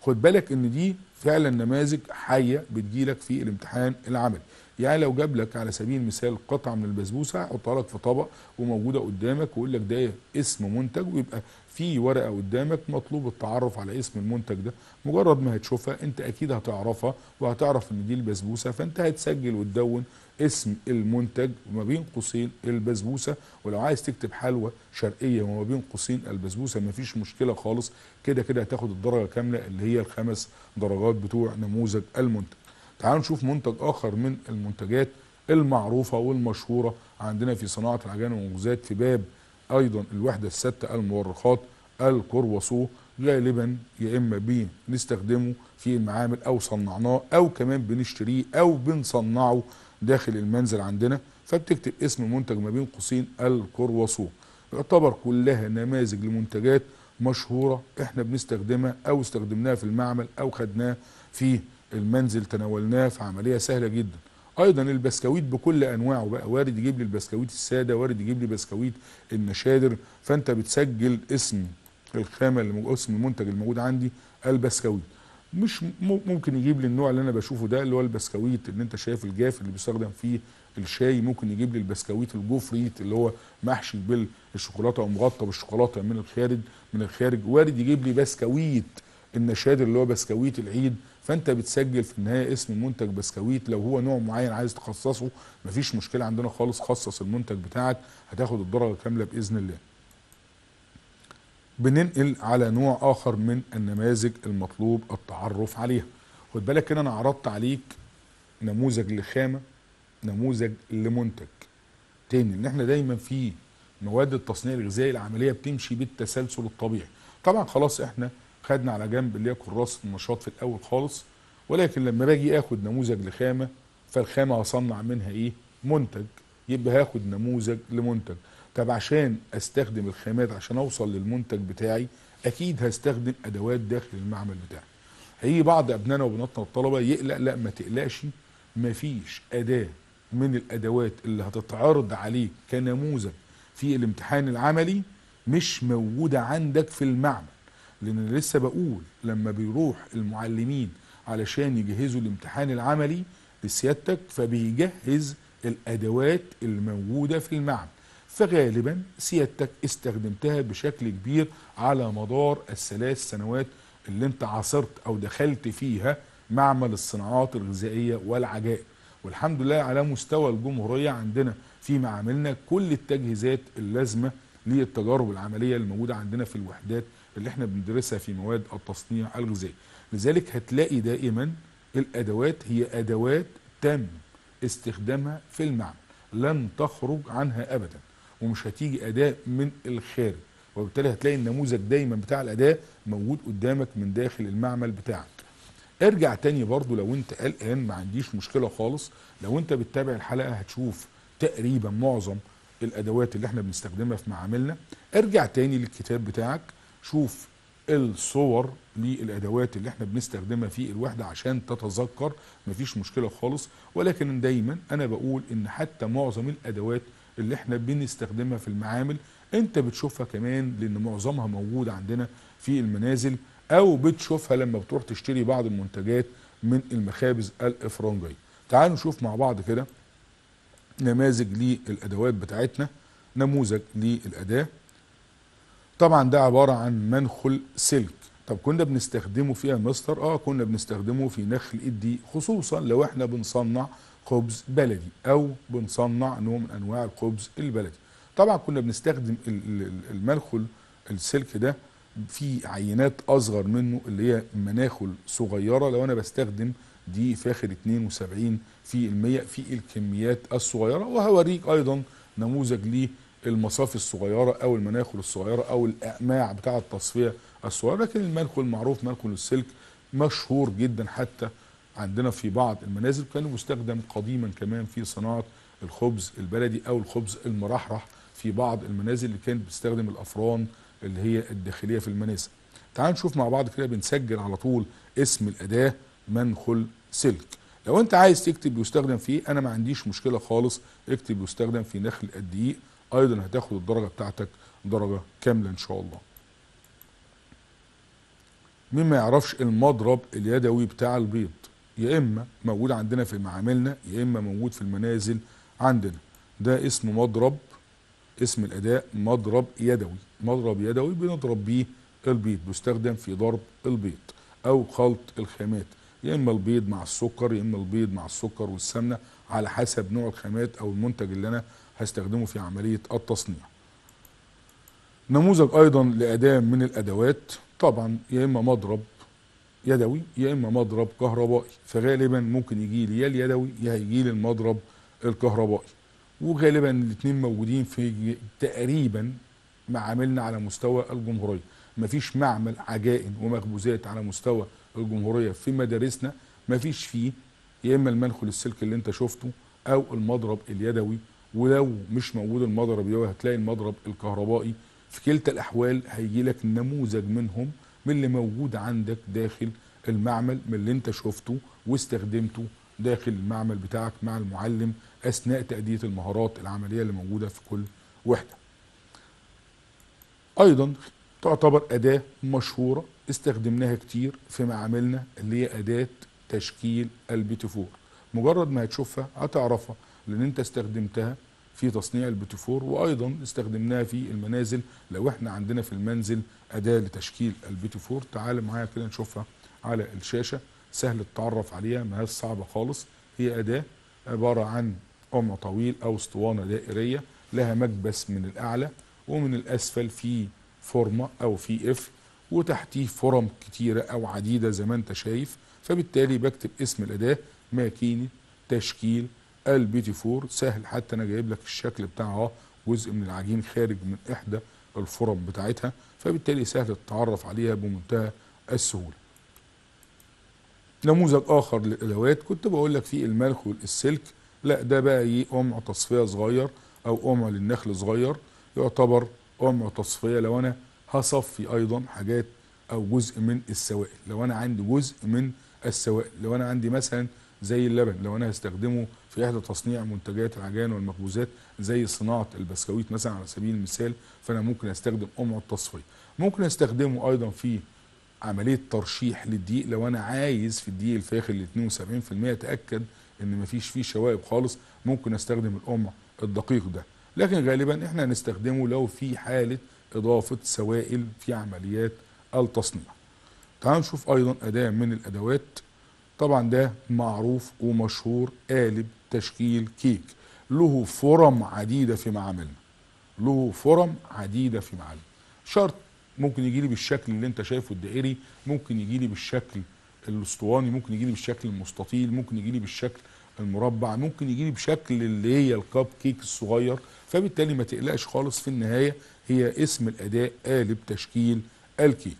خد بالك ان دي فعلا نماذج حيه بتجيلك في الامتحان العملي يعني لو جاب لك على سبيل المثال قطعه من البسبوسه هيحطها لك في طبق وموجوده قدامك ويقول لك ده اسم منتج ويبقى في ورقه قدامك مطلوب التعرف على اسم المنتج ده مجرد ما هتشوفها انت اكيد هتعرفها وهتعرف ان دي البسبوسه فانت هتسجل وتدون اسم المنتج وما بين قوسين البسبوسه ولو عايز تكتب حلوى شرقيه وما بين قوسين البسبوسه مفيش مشكله خالص كده كده هتاخد الدرجه كامله اللي هي الخمس درجات بتوع نموذج المنتج تعالوا نشوف منتج اخر من المنتجات المعروفه والمشهوره عندنا في صناعه العجائن والمخبوزات في باب ايضا الوحده السادسه المورخات الكرواسو غالبا يا اما بنستخدمه في المعامل او صنعناه او كمان بنشتريه او بنصنعه داخل المنزل عندنا فبتكتب اسم المنتج ما بين قوسين الكرواسو يعتبر كلها نماذج لمنتجات مشهوره احنا بنستخدمها او استخدمناها في المعمل او خدناها في المنزل تناولناه في عمليه سهله جدا ايضا البسكويت بكل انواعه بقى وارد يجيب لي البسكويت الساده وارد يجيب لي بسكويت النشادر فانت بتسجل اسم الخامه اللي موجود اسم المنتج الموجود عندي البسكويت مش ممكن يجيب لي النوع اللي انا بشوفه ده اللي هو البسكويت اللي انت شايف الجاف اللي بيستخدم فيه الشاي ممكن يجيب لي البسكويت الجوفريت اللي هو محشي بالشوكولاته او مغطى بالشوكولاته من الخارج من الخارج وارد يجيب لي بسكويت النشادر اللي هو بسكويت العيد فانت بتسجل في النهايه اسم المنتج بسكويت لو هو نوع معين عايز تخصصه مفيش مشكله عندنا خالص خصص المنتج بتاعك هتاخد الدرجه كامله باذن الله بننقل على نوع اخر من النماذج المطلوب التعرف عليها خد بالك هنا انا عرضت عليك نموذج لخامه نموذج لمنتج تاني ان احنا دايما في مواد التصنيع الغذائي العمليه بتمشي بالتسلسل الطبيعي طبعا خلاص احنا خدنا على جنب اللي هي كراسه النشاط في الاول خالص ولكن لما باجي اخد نموذج لخامه فالخامه هصنع منها ايه منتج يبقى هاخد نموذج لمنتج طب عشان استخدم الخامات عشان اوصل للمنتج بتاعي اكيد هستخدم ادوات داخل المعمل بتاعي هيجي بعض ابنائنا وبناتنا الطلبه يقلق لا ما تقلقش مفيش اداه من الادوات اللي هتتعرض عليك كنموذج في الامتحان العملي مش موجوده عندك في المعمل لان انا لسه بقول لما بيروح المعلمين علشان يجهزوا الامتحان العملي لسيادتك فبيجهز الادوات الموجوده في المعمل فغالبا سيادتك استخدمتها بشكل كبير على مدار الثلاث سنوات اللي انت عاصرت او دخلت فيها معمل الصناعات الغذائيه والعجائن والحمد لله على مستوى الجمهوريه عندنا في معاملنا كل التجهيزات اللازمه للتجارب العمليه الموجوده عندنا في الوحدات اللي احنا بندرسها في مواد التصنيع الغذائي لذلك هتلاقي دائما الادوات هي ادوات تم استخدامها في المعمل لن تخرج عنها ابدا ومش هتيجي اداه من الخارج وبالتالي هتلاقي النموذج دايما بتاع الاداه موجود قدامك من داخل المعمل بتاعك ارجع تاني برضو لو انت قلقان ما عنديش مشكله خالص لو انت بتتابع الحلقه هتشوف تقريبا معظم الادوات اللي احنا بنستخدمها في معاملنا ارجع تاني للكتاب بتاعك شوف الصور للادوات اللي احنا بنستخدمها في الوحده عشان تتذكر مفيش مشكله خالص ولكن دايما انا بقول ان حتى معظم الادوات اللي احنا بنستخدمها في المعامل انت بتشوفها كمان لان معظمها موجود عندنا في المنازل او بتشوفها لما بتروح تشتري بعض المنتجات من المخابز الافرنجيه تعالوا نشوف مع بعض كده نماذج للادوات بتاعتنا نموذج للاداه طبعا ده عباره عن منخل سلك طب كنا بنستخدمه فيها مستر اه كنا بنستخدمه في نخل الدقيق خصوصا لو احنا بنصنع خبز بلدي او بنصنع نوع من انواع الخبز البلدي طبعا كنا بنستخدم المنخل السلك ده في عينات اصغر منه اللي هي مناخل صغيره لو انا بستخدم دي فاخر 72 في المية في الكميات الصغيره وهوريك ايضا نموذج للمصافي الصغيره او المناخل الصغيره او الاقماع بتاع التصفيه الصغيره لكن المنخل المعروف منخل السلك مشهور جدا حتى عندنا في بعض المنازل كان مستخدم قديما كمان في صناعه الخبز البلدي او الخبز المرحرح في بعض المنازل اللي كانت بتستخدم الافران اللي هي الداخليه في المنازل. تعال نشوف مع بعض كده بنسجل على طول اسم الاداه منخل سلك. لو انت عايز تكتب يستخدم فيه انا ما عنديش مشكله خالص اكتب يستخدم في نخل الدقيق ايضا هتاخد الدرجه بتاعتك درجه كامله ان شاء الله. مين ما يعرفش المضرب اليدوي بتاع البيض يا اما موجود عندنا في معاملنا يا اما موجود في المنازل عندنا ده اسمه مضرب اسم الاداء مضرب يدوي مضرب يدوي بنضرب بيه البيض بيستخدم في ضرب البيض او خلط الخامات يا اما البيض مع السكر يا اما البيض مع السكر والسمنه على حسب نوع الخامات او المنتج اللي انا هستخدمه في عمليه التصنيع نموذج ايضا لاداه من الادوات طبعا يا اما مضرب يدوي يا اما مضرب كهربائي فغالبا ممكن يجي لي يا اليدوي يا هيجي لي المضرب الكهربائي وغالبا الاثنين موجودين في تقريبا معاملنا على مستوى الجمهوريه مفيش معمل عجائن ومخبوزات على مستوى الجمهوريه في مدارسنا مفيش فيه يا اما المنخل السلك اللي انت شفته او المضرب اليدوي ولو مش موجود المضرب اليدوي هتلاقي المضرب الكهربائي في كلتا الاحوال هيجي لك نموذج منهم من اللي موجود عندك داخل المعمل من اللي انت شفته واستخدمته داخل المعمل بتاعك مع المعلم اثناء تاديه المهارات العمليه اللي موجوده في كل وحده. ايضا تعتبر اداه مشهوره استخدمناها كتير في معاملنا اللي هي اداه تشكيل البيتفور. مجرد ما هتشوفها هتعرفها لان انت استخدمتها في تصنيع البيتفور وايضا استخدمناها في المنازل لو احنا عندنا في المنزل اداه لتشكيل البيتفور تعال معايا كده نشوفها على الشاشه سهل التعرف عليها ما هيش صعبه خالص هي اداه عباره عن قمع طويل او اسطوانه دائريه لها مكبس من الاعلى ومن الاسفل في فورمه او في اف وتحتيه فرم كتيره او عديده زي ما انت شايف فبالتالي بكتب اسم الاداه ماكينه تشكيل البيتي فور سهل حتى انا جايب لك الشكل بتاعها اهو جزء من العجين خارج من احدى الفرم بتاعتها فبالتالي سهل التعرف عليها بمنتهى السهوله نموذج اخر للادوات كنت بقول لك فيه الملح والسلك لا ده بقى ايه قمع تصفيه صغير او قمع للنخل صغير يعتبر قمع تصفيه لو انا هصفي ايضا حاجات او جزء من السوائل لو انا عندي جزء من السوائل لو انا عندي مثلا زي اللبن لو انا هستخدمه في احدى تصنيع منتجات العجان والمخبوزات زي صناعه البسكويت مثلا على سبيل المثال فانا ممكن استخدم قمع التصفيه ممكن استخدمه ايضا في عمليه ترشيح للدقيق لو انا عايز في الدقيق الفاخر ل 72% اتاكد ان مفيش فيه شوائب خالص ممكن استخدم القمع الدقيق ده لكن غالبا احنا هنستخدمه لو في حاله اضافه سوائل في عمليات التصنيع تعالوا نشوف ايضا اداه من الادوات طبعا ده معروف ومشهور قالب تشكيل كيك له فرم عديده في معاملنا له فرم عديده في معاملنا شرط ممكن يجي لي بالشكل اللي انت شايفه الدائري ممكن يجي لي بالشكل الاسطواني ممكن يجي لي بالشكل المستطيل ممكن يجي لي بالشكل المربع ممكن يجي لي بشكل اللي هي الكاب كيك الصغير فبالتالي ما تقلقش خالص في النهايه هي اسم الاداء قالب تشكيل الكيك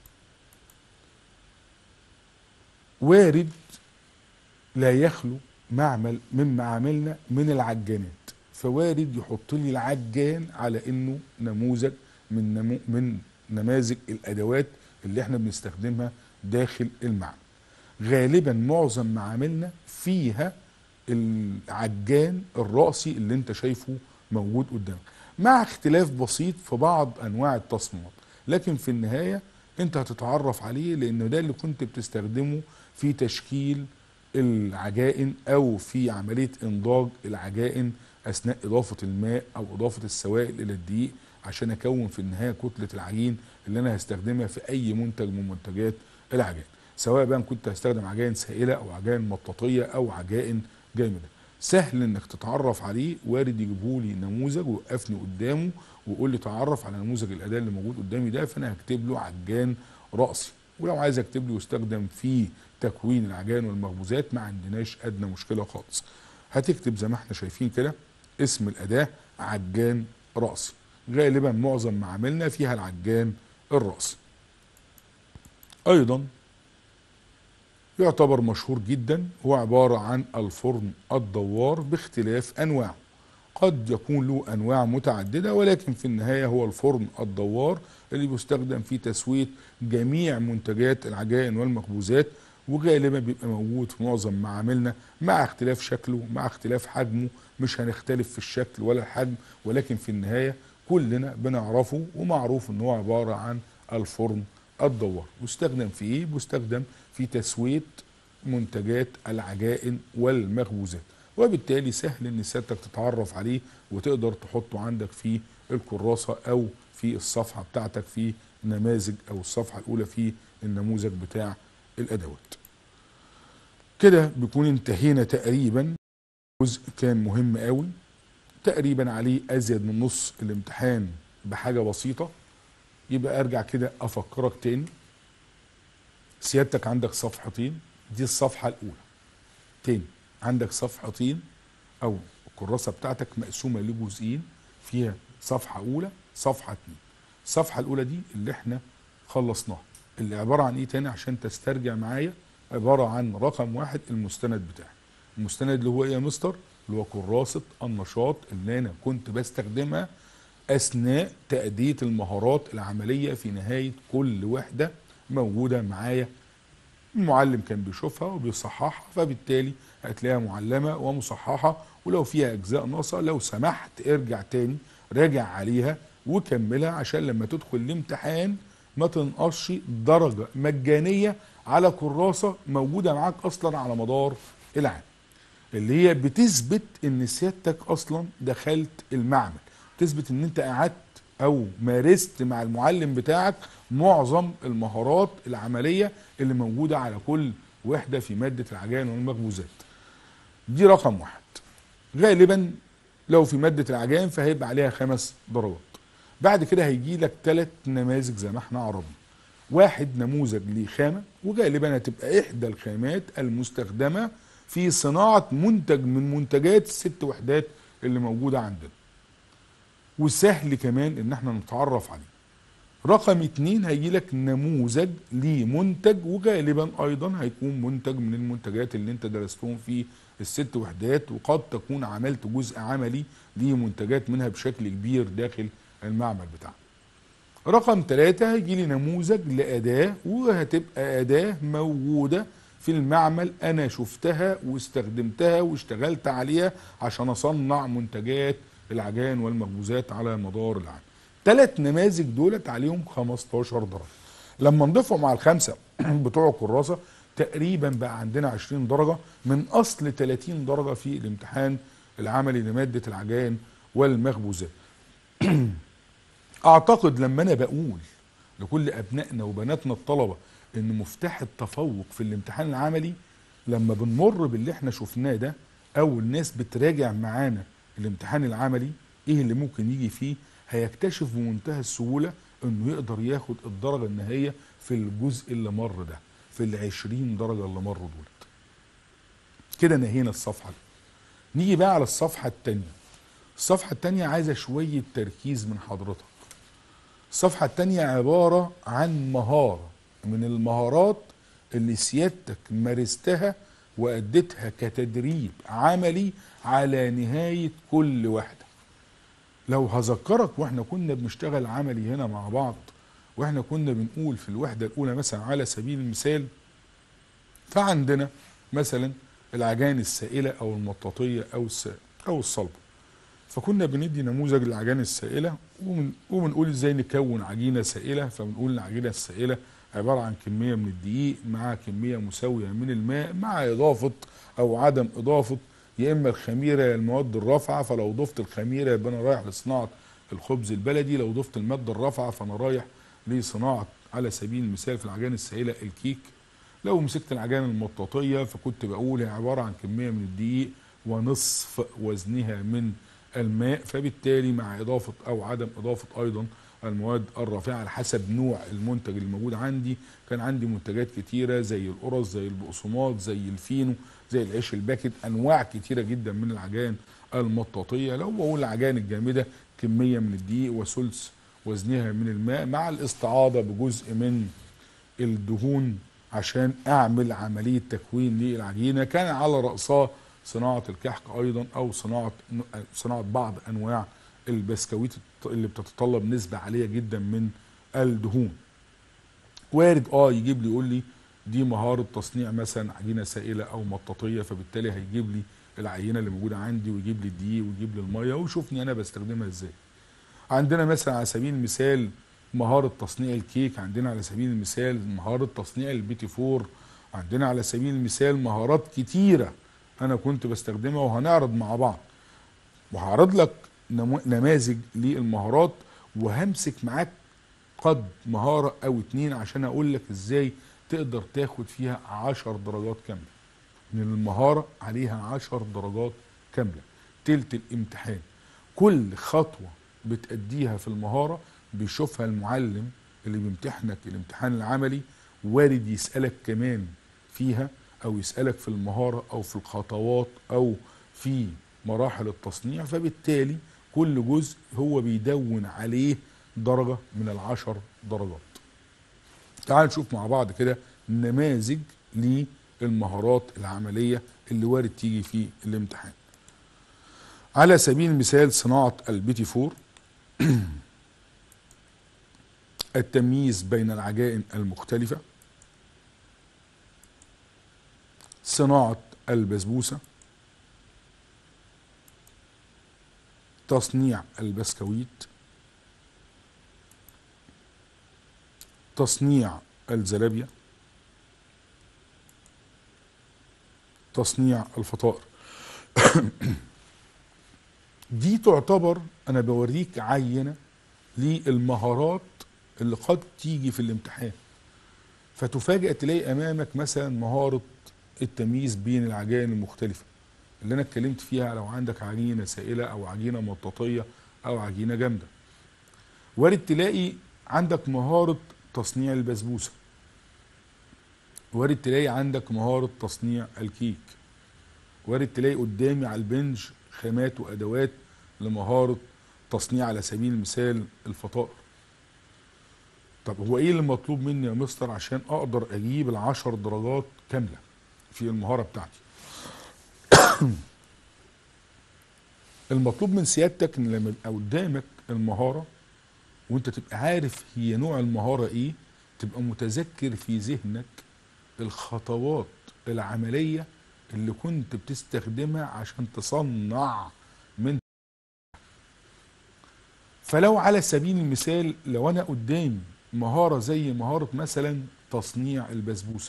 وارد لا يخلو معمل من معاملنا من العجانات فوارد يحط لي العجان على انه نموذج من نمو من نماذج الادوات اللي احنا بنستخدمها داخل المعمل غالبا معظم معاملنا فيها العجان الرأسي اللي انت شايفه موجود قدامك مع اختلاف بسيط في بعض انواع التصميمات لكن في النهايه انت هتتعرف عليه لان ده اللي كنت بتستخدمه في تشكيل العجائن او في عمليه انضاج العجائن اثناء اضافه الماء او اضافه السوائل الى الدقيق عشان اكون في النهايه كتله العجين اللي انا هستخدمها في اي منتج من منتجات العجائن سواء بقى كنت هستخدم عجائن سائله او عجائن مطاطيه او عجائن جامده سهل انك تتعرف عليه وارد يجيبوا لي نموذج ويوقفني قدامه ويقول لي تعرف على نموذج الاداه اللي موجود قدامي ده فانا هكتب له عجان راسي ولو عايز اكتب له يستخدم في تكوين العجان والمخبوزات ما عندناش ادنى مشكله خالص هتكتب زي ما احنا شايفين كده اسم الاداه عجان راسي غالبا معظم معاملنا فيها العجان الراسي ايضا يعتبر مشهور جدا هو عبارة عن الفرن الدوار باختلاف أنواعه قد يكون له أنواع متعددة ولكن في النهاية هو الفرن الدوار اللي بيستخدم في تسوية جميع منتجات العجائن والمخبوزات وغالبا بيبقى موجود في معظم معاملنا مع اختلاف شكله مع اختلاف حجمه مش هنختلف في الشكل ولا الحجم ولكن في النهاية كلنا بنعرفه ومعروف ان هو عبارة عن الفرن الدوار مستخدم في ايه مستخدم في تسويه منتجات العجائن والمخبوزات وبالتالي سهل ان سيادتك تتعرف عليه وتقدر تحطه عندك في الكراسه او في الصفحه بتاعتك في نماذج او الصفحه الاولى في النموذج بتاع الادوات كده بيكون انتهينا تقريبا جزء كان مهم قوي تقريبا عليه ازيد من نص الامتحان بحاجه بسيطه يبقى ارجع كده افكرك تاني سيادتك عندك صفحتين دي الصفحه الاولى تاني عندك صفحتين او الكراسه بتاعتك مقسومه لجزئين فيها صفحه اولى صفحه اتنين الصفحه الاولى دي اللي احنا خلصناها اللي عباره عن ايه تاني عشان تسترجع معايا عباره عن رقم واحد المستند بتاعي المستند اللي هو ايه يا مستر اللي هو كراسه النشاط اللي انا كنت بستخدمها اثناء تاديه المهارات العمليه في نهايه كل وحده موجوده معايا المعلم كان بيشوفها وبيصححها فبالتالي هتلاقيها معلمه ومصححه ولو فيها اجزاء ناقصه لو سمحت ارجع تاني راجع عليها وكملها عشان لما تدخل الامتحان ما تنقصش درجه مجانيه على كراسه موجوده معاك اصلا على مدار العام اللي هي بتثبت ان سيادتك اصلا دخلت المعمل تثبت ان انت قعدت او مارست مع المعلم بتاعك معظم المهارات العمليه اللي موجوده على كل وحده في ماده العجائن والمخبوزات دي رقم واحد غالبا لو في ماده العجائن فهيبقى عليها خمس درجات بعد كده هيجي لك ثلاث نماذج زي ما احنا عرضنا واحد نموذج لخامه وغالبا هتبقى احدى الخامات المستخدمه في صناعه منتج من منتجات الست وحدات اللي موجوده عندنا وسهل كمان ان احنا نتعرف عليه رقم اتنين هيجي لك نموذج لمنتج وغالبا ايضا هيكون منتج من المنتجات اللي انت درستهم في الست وحدات وقد تكون عملت جزء عملي لمنتجات منها بشكل كبير داخل المعمل بتاعنا رقم ثلاثة هيجي لي نموذج لأداة وهتبقى أداة موجودة في المعمل أنا شفتها واستخدمتها واشتغلت عليها عشان أصنع منتجات العجائن والمخبوزات على مدار العام ثلاث نماذج دولت عليهم 15 درجة لما نضيفهم على الخمسة بتوع الكراسة تقريبا بقى عندنا 20 درجة من أصل 30 درجة في الامتحان العملي لمادة العجائن والمخبوزات اعتقد لما انا بقول لكل ابنائنا وبناتنا الطلبه ان مفتاح التفوق في الامتحان العملي لما بنمر باللي احنا شفناه ده او الناس بتراجع معانا الامتحان العملي ايه اللي ممكن يجي فيه هيكتشف بمنتهى السهوله انه يقدر ياخد الدرجه النهائيه في الجزء اللي مر ده في العشرين درجه اللي مروا دولت كده نهينا الصفحه دي نيجي بقى على الصفحه الثانيه الصفحه الثانيه عايزه شويه تركيز من حضرتك الصفحة التانية عبارة عن مهارة من المهارات اللي سيادتك مارستها وأديتها كتدريب عملي على نهاية كل واحدة لو هذكرك واحنا كنا بنشتغل عملي هنا مع بعض واحنا كنا بنقول في الوحدة الأولى مثلا على سبيل المثال فعندنا مثلا العجائن السائلة أو المطاطية أو أو الصلبة فكنا بندي نموذج للعجائن السائله ومن وبنقول ازاي نكون عجينه سائله فبنقول العجينه السائله عباره عن كميه من الدقيق مع كميه مساويه من الماء مع اضافه او عدم اضافه يا اما الخميره يا المواد الرافعه فلو ضفت الخميره يبقى انا رايح لصناعه الخبز البلدي لو ضفت الماده الرافعه فانا رايح لصناعه على سبيل المثال في العجائن السائله الكيك لو مسكت العجائن المطاطيه فكنت بقول هي عباره عن كميه من الدقيق ونصف وزنها من الماء فبالتالي مع اضافه او عدم اضافه ايضا المواد الرافعه على حسب نوع المنتج اللي موجود عندي كان عندي منتجات كتيره زي القرص زي البقسماط زي الفينو زي العيش الباكت انواع كتيره جدا من العجائن المطاطيه لو بقول العجائن الجامده كميه من الدقيق وثلث وزنها من الماء مع الاستعاضه بجزء من الدهون عشان اعمل عمليه تكوين للعجينه كان على راسها صناعه الكحك ايضا او صناعه صناعه بعض انواع البسكويت اللي بتتطلب نسبه عاليه جدا من الدهون وارد اه يجيب لي يقول لي دي مهاره تصنيع مثلا عجينه سائله او مطاطيه فبالتالي هيجيب لي العينه اللي موجوده عندي ويجيب لي الدقيق ويجيب لي الميه ويشوفني انا بستخدمها ازاي عندنا مثلا على سبيل المثال مهاره تصنيع الكيك عندنا على سبيل المثال مهاره تصنيع البيتي فور عندنا على سبيل المثال مهارات كتيره انا كنت بستخدمها وهنعرض مع بعض وهعرض لك نمو- نماذج للمهارات وهمسك معاك قد مهارة او اتنين عشان اقول لك ازاي تقدر تاخد فيها عشر درجات كاملة من المهارة عليها عشر درجات كاملة تلت الامتحان كل خطوة بتأديها في المهارة بيشوفها المعلم اللي بيمتحنك الامتحان العملي وارد يسألك كمان فيها او يسألك في المهارة او في الخطوات او في مراحل التصنيع فبالتالي كل جزء هو بيدون عليه درجة من العشر درجات تعال نشوف مع بعض كده نماذج للمهارات العملية اللي وارد تيجي في الامتحان على سبيل المثال صناعة البيتي فور التمييز بين العجائن المختلفة صناعة البسبوسة تصنيع البسكويت تصنيع الزلابية تصنيع الفطائر دي تعتبر انا بوريك عينة للمهارات اللي قد تيجي في الامتحان فتفاجأ تلاقي امامك مثلا مهارة التمييز بين العجائن المختلفة اللي انا اتكلمت فيها لو عندك عجينة سائلة او عجينة مطاطية او عجينة جامدة وارد تلاقي عندك مهارة تصنيع البسبوسة وارد تلاقي عندك مهارة تصنيع الكيك وارد تلاقي قدامي على البنج خامات وادوات لمهارة تصنيع على سبيل المثال الفطائر طب هو ايه اللي مطلوب مني يا مستر عشان اقدر اجيب العشر درجات كاملة في المهارة بتاعتي المطلوب من سيادتك ان لما يبقى قدامك المهارة وانت تبقى عارف هي نوع المهارة ايه تبقى متذكر في ذهنك الخطوات العملية اللي كنت بتستخدمها عشان تصنع من فلو على سبيل المثال لو انا قدامي مهارة زي مهارة مثلا تصنيع البسبوسة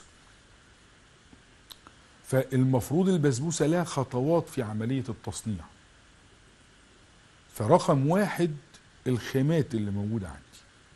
فالمفروض البسبوسة لها خطوات في عملية التصنيع فرقم واحد الخامات اللي موجودة عندي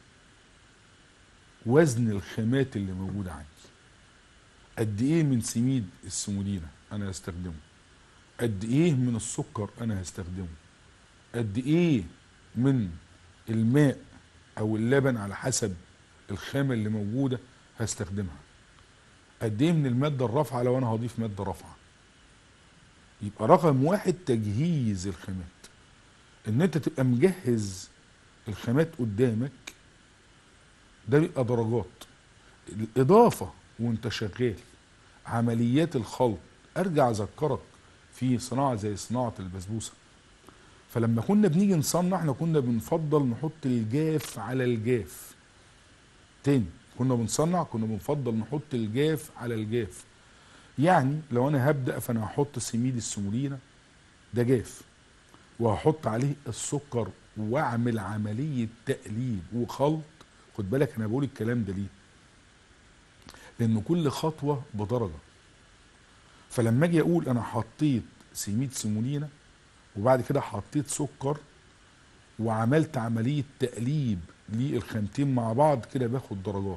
وزن الخامات اللي موجودة عندي قد ايه من سميد السمودينا انا هستخدمه قد ايه من السكر انا هستخدمه قد ايه من الماء او اللبن على حسب الخامة اللي موجودة هستخدمها قد ايه من المادة الرافعة لو انا هضيف مادة رافعة يبقى رقم واحد تجهيز الخامات ان انت تبقى مجهز الخامات قدامك ده بيبقى درجات الاضافه وانت شغال عمليات الخلط ارجع اذكرك في صناعه زي صناعه البسبوسه فلما كنا بنيجي نصنع احنا كنا بنفضل نحط الجاف على الجاف تاني كنا بنصنع كنا بنفضل نحط الجاف على الجاف يعني لو انا هبدا فانا هحط سميد السمولينا ده جاف وهحط عليه السكر واعمل عمليه تقليب وخلط خد بالك انا بقول الكلام ده ليه لان كل خطوه بدرجه فلما اجي اقول انا حطيت سميد سمولينا وبعد كده حطيت سكر وعملت عمليه تقليب للخامتين مع بعض كده باخد درجات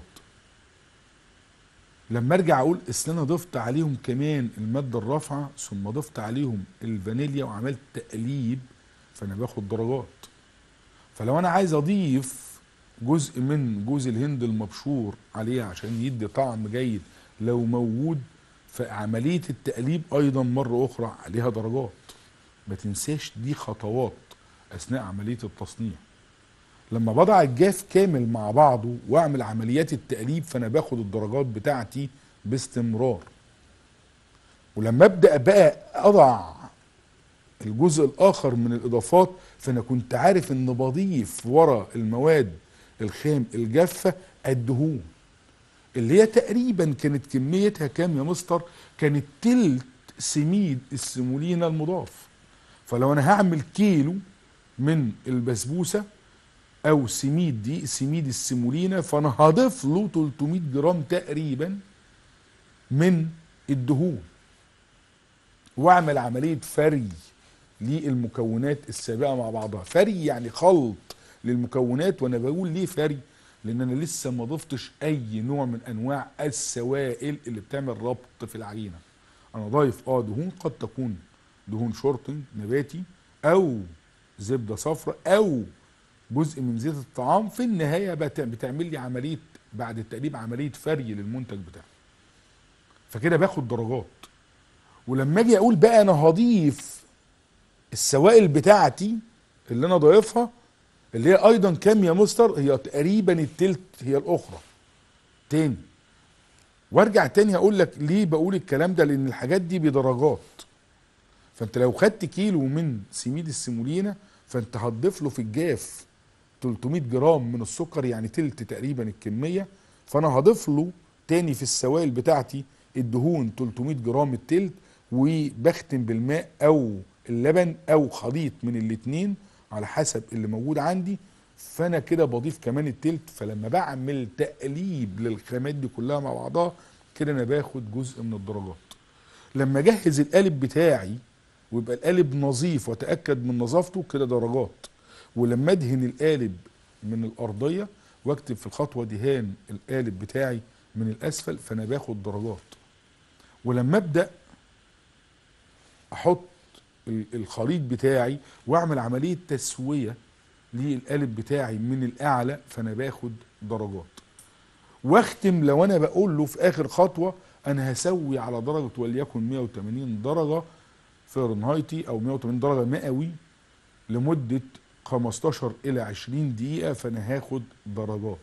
لما ارجع اقول اصل انا ضفت عليهم كمان الماده الرافعه ثم ضفت عليهم الفانيليا وعملت تقليب فانا باخد درجات فلو انا عايز اضيف جزء من جوز الهند المبشور عليه عشان يدي طعم جيد لو موجود فعمليه التقليب ايضا مره اخرى عليها درجات ما تنساش دي خطوات اثناء عمليه التصنيع لما بضع الجاف كامل مع بعضه واعمل عمليات التقليب فانا باخد الدرجات بتاعتي باستمرار ولما ابدا بقى اضع الجزء الاخر من الاضافات فانا كنت عارف ان بضيف ورا المواد الخام الجافه الدهون اللي هي تقريبا كانت كميتها كام يا مستر كانت تلت سميد السمولينا المضاف فلو انا هعمل كيلو من البسبوسه او سميد دي سميد السيمولينا فانا هضيف له 300 جرام تقريبا من الدهون واعمل عمليه فري للمكونات السابقه مع بعضها فري يعني خلط للمكونات وانا بقول ليه فري لان انا لسه ما ضفتش اي نوع من انواع السوائل اللي بتعمل ربط في العجينه انا ضايف اه دهون قد تكون دهون شورتنج نباتي او زبده صفراء او جزء من زيت الطعام في النهايه بت- بتعمل لي عمليه بعد التقليب عمليه فري للمنتج بتاعي فكده باخد درجات ولما اجي اقول بقى انا هضيف السوائل بتاعتي اللي انا ضايفها اللي هي ايضا كام يا مستر هي تقريبا التلت هي الاخرى تاني وارجع تاني اقول لك ليه بقول الكلام ده لان الحاجات دي بدرجات فانت لو خدت كيلو من سميد السيمولينا فانت هتضيف له في الجاف 300 جرام من السكر يعني تلت تقريبا الكميه فانا هضيف له تاني في السوائل بتاعتي الدهون 300 جرام التلت وبختم بالماء او اللبن او خليط من الاتنين على حسب اللي موجود عندي فانا كده بضيف كمان التلت فلما بعمل تقليب للخامات دي كلها مع بعضها كده انا باخد جزء من الدرجات لما اجهز القالب بتاعي ويبقى القالب نظيف واتاكد من نظافته كده درجات ولما ادهن القالب من الارضيه واكتب في الخطوه دهان القالب بتاعي من الاسفل فانا باخد درجات ولما ابدا احط ال- الخليط بتاعي واعمل عمليه تسويه للقالب بتاعي من الاعلى فانا باخد درجات واختم لو انا بقول له في اخر خطوه انا هسوي على درجه وليكن 180 درجه فahrenheitي او 180 درجه مئوي لمده 15 الى 20 دقيقه فانا هاخد درجات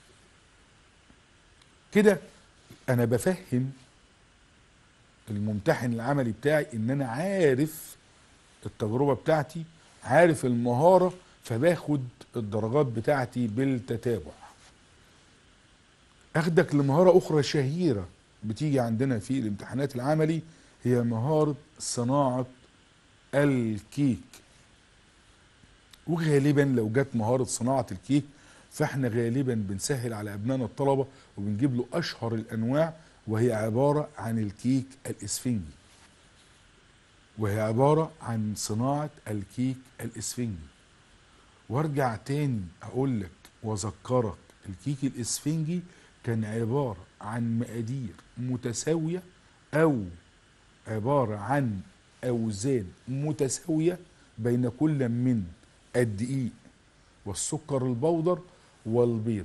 كده انا بفهم الممتحن العملي بتاعي ان انا عارف التجربه بتاعتي عارف المهاره فباخد الدرجات بتاعتي بالتتابع اخدك لمهاره اخرى شهيره بتيجي عندنا في الامتحانات العملي هي مهاره صناعه الكيك وغالبا لو جت مهاره صناعه الكيك فاحنا غالبا بنسهل على ابنائنا الطلبه وبنجيب له اشهر الانواع وهي عباره عن الكيك الاسفنجي وهي عباره عن صناعه الكيك الاسفنجي وارجع تاني اقول لك واذكرك الكيك الاسفنجي كان عباره عن مقادير متساويه او عباره عن اوزان متساويه بين كل من الدقيق والسكر البودر والبيض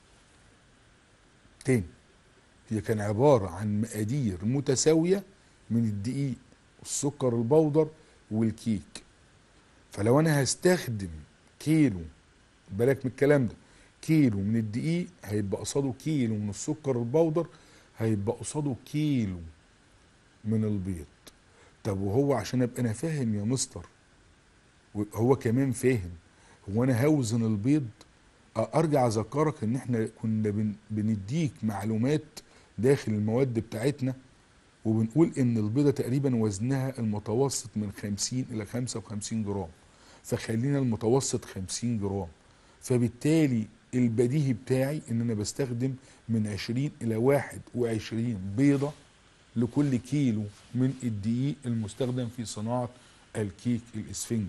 تاني هي كان عبارة عن مقادير متساوية من الدقيق والسكر البودر والكيك فلو انا هستخدم كيلو بالك من الكلام ده كيلو من الدقيق هيبقى قصاده كيلو من السكر البودر هيبقى قصاده كيلو من البيض طب وهو عشان ابقى انا فاهم يا مستر ويبقى هو كمان فاهم هو انا هوزن البيض ارجع اذكرك ان احنا كنا بن بنديك معلومات داخل المواد بتاعتنا وبنقول ان البيضه تقريبا وزنها المتوسط من 50 الى 55 جرام فخلينا المتوسط 50 جرام فبالتالي البديهي بتاعي ان انا بستخدم من 20 الى 21 بيضه لكل كيلو من الدقيق المستخدم في صناعه الكيك الاسفنجي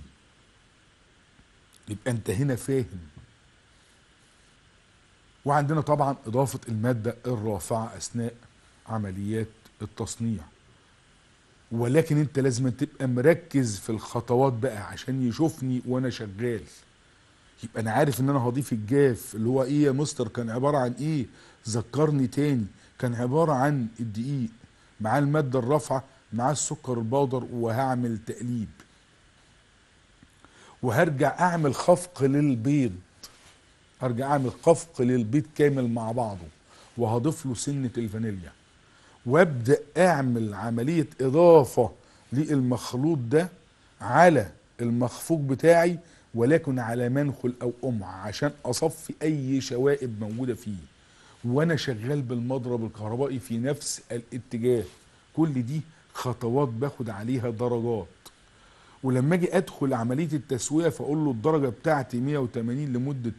يبقى انت هنا فاهم وعندنا طبعا اضافه الماده الرافعه اثناء عمليات التصنيع ولكن انت لازم تبقى مركز في الخطوات بقى عشان يشوفني وانا شغال يبقى انا عارف ان انا هضيف الجاف اللي هو ايه يا مستر كان عباره عن ايه ذكرني تاني كان عباره عن الدقيق مع الماده الرافعه مع السكر البودر وهعمل تقليب وهرجع اعمل خفق للبيض هرجع اعمل خفق للبيض كامل مع بعضه وهضيف له سنه الفانيليا وابدا اعمل عمليه اضافه للمخلوط ده على المخفوق بتاعي ولكن على منخل او قمع عشان اصفي اي شوائب موجوده فيه وانا شغال بالمضرب الكهربائي في نفس الاتجاه كل دي خطوات باخد عليها درجات ولما اجي ادخل عمليه التسويه فاقول له الدرجه بتاعتي 180 لمده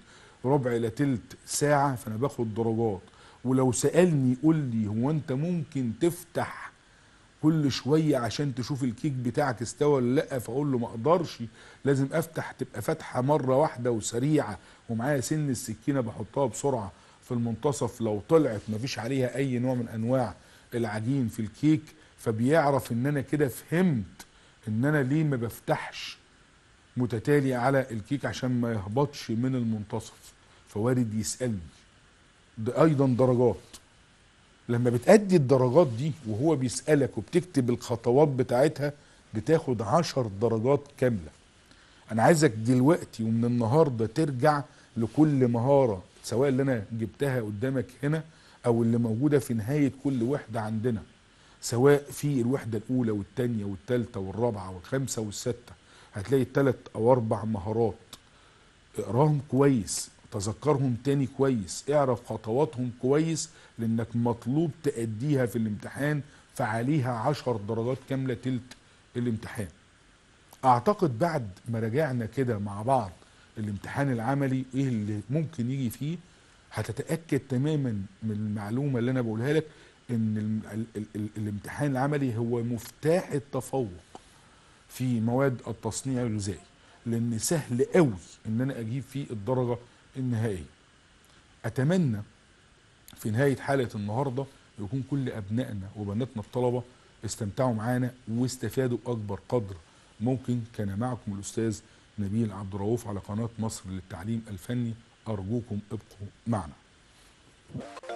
ربع الى تلت ساعه فانا باخد درجات ولو سالني يقول لي هو انت ممكن تفتح كل شويه عشان تشوف الكيك بتاعك استوى ولا لا فاقول له ما اقدرش لازم افتح تبقى فتحه مره واحده وسريعه ومعايا سن السكينه بحطها بسرعه في المنتصف لو طلعت مفيش عليها اي نوع من انواع العجين في الكيك فبيعرف ان انا كده فهمت ان انا ليه ما بفتحش متتالي على الكيك عشان ما يهبطش من المنتصف فوارد يسالني ده ايضا درجات لما بتأدي الدرجات دي وهو بيسألك وبتكتب الخطوات بتاعتها بتاخد عشر درجات كاملة أنا عايزك دلوقتي ومن النهاردة ترجع لكل مهارة سواء اللي أنا جبتها قدامك هنا أو اللي موجودة في نهاية كل وحدة عندنا سواء في الوحدة الأولى والتانية والتالتة والرابعة والخامسة والستة هتلاقي تلات أو أربع مهارات اقراهم كويس تذكرهم تاني كويس اعرف خطواتهم كويس لانك مطلوب تأديها في الامتحان فعليها عشر درجات كاملة تلت الامتحان اعتقد بعد ما راجعنا كده مع بعض الامتحان العملي ايه اللي ممكن يجي فيه هتتأكد تماما من المعلومة اللي انا بقولها لك ان ال ال ال ال الامتحان العملي هو مفتاح التفوق في مواد التصنيع الغذائي لان سهل قوي ان انا اجيب فيه الدرجه النهائيه اتمنى في نهايه حلقه النهارده يكون كل ابنائنا وبناتنا الطلبه استمتعوا معانا واستفادوا اكبر قدر ممكن كان معكم الاستاذ نبيل عبد الرؤوف على قناه مصر للتعليم الفني ارجوكم ابقوا معنا